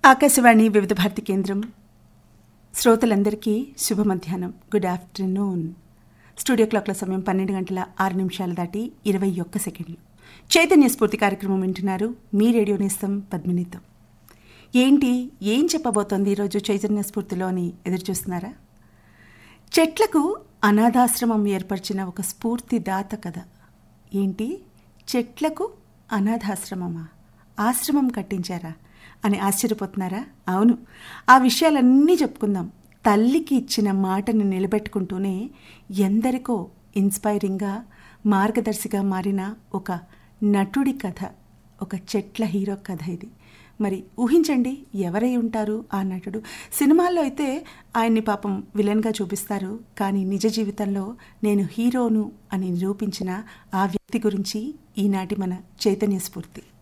ఆకాశవాణి వివిధ భారతి కేంద్రం శ్రోతలందరికీ శుభ మధ్యాహ్నం గుడ్ ఆఫ్టర్నూన్ స్టూడియో క్లాక్ల సమయం పన్నెండు గంటల ఆరు నిమిషాలు దాటి ఇరవై ఒక్క సెకండ్లు చైతన్య స్ఫూర్తి కార్యక్రమం వింటున్నారు మీ రేడియో నేస్తం పద్మినితో ఏంటి ఏం చెప్పబోతోంది ఈరోజు చైతన్య స్ఫూర్తిలో అని ఎదురు చూస్తున్నారా చెట్లకు అనాథాశ్రమం ఏర్పరిచిన ఒక స్ఫూర్తిదాత కథ ఏంటి చెట్లకు అనాథాశ్రమమా ఆశ్రమం కట్టించారా అని ఆశ్చర్యపోతున్నారా అవును ఆ విషయాలన్నీ చెప్పుకుందాం తల్లికి ఇచ్చిన మాటను నిలబెట్టుకుంటూనే ఎందరికో ఇన్స్పైరింగ్గా మార్గదర్శిగా మారిన ఒక నటుడి కథ ఒక చెట్ల హీరో కథ ఇది మరి ఊహించండి ఎవరై ఉంటారు ఆ నటుడు సినిమాల్లో అయితే ఆయన్ని పాపం విలన్గా చూపిస్తారు కానీ నిజ జీవితంలో నేను హీరోను అని నిరూపించిన ఆ వ్యక్తి గురించి ఈనాటి మన చైతన్య స్ఫూర్తి